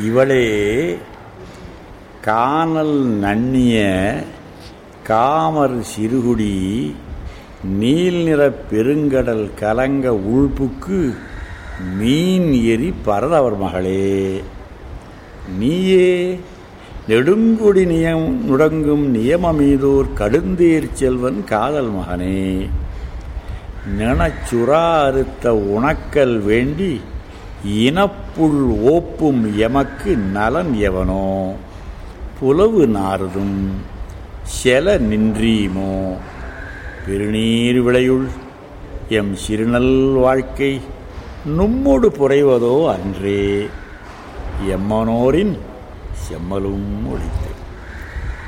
இவளே காணல் நன்னிய காமர் சிறுகுடி நீல் நிற பெருங்கடல் கலங்க உள்புக்கு மீன் எரி பரதவர் மகளே நீயே நெடுங்குடி நியம் நுடங்கும் நியமமீதோர் கடுந்தேர் செல்வன் காதல் மகனே நினச்சுறா அறுத்த உணக்கல் வேண்டி இனப்புள் ஓப்பும் எமக்கு நலன் எவனோ புலவு நாரதும் செல நின்றீமோ பெருநீர் விளையுள் எம் சிறுநல் வாழ்க்கை நும்மொடு புரைவதோ அன்றே எம்மனோரின் செம்மலும் ஒழித்த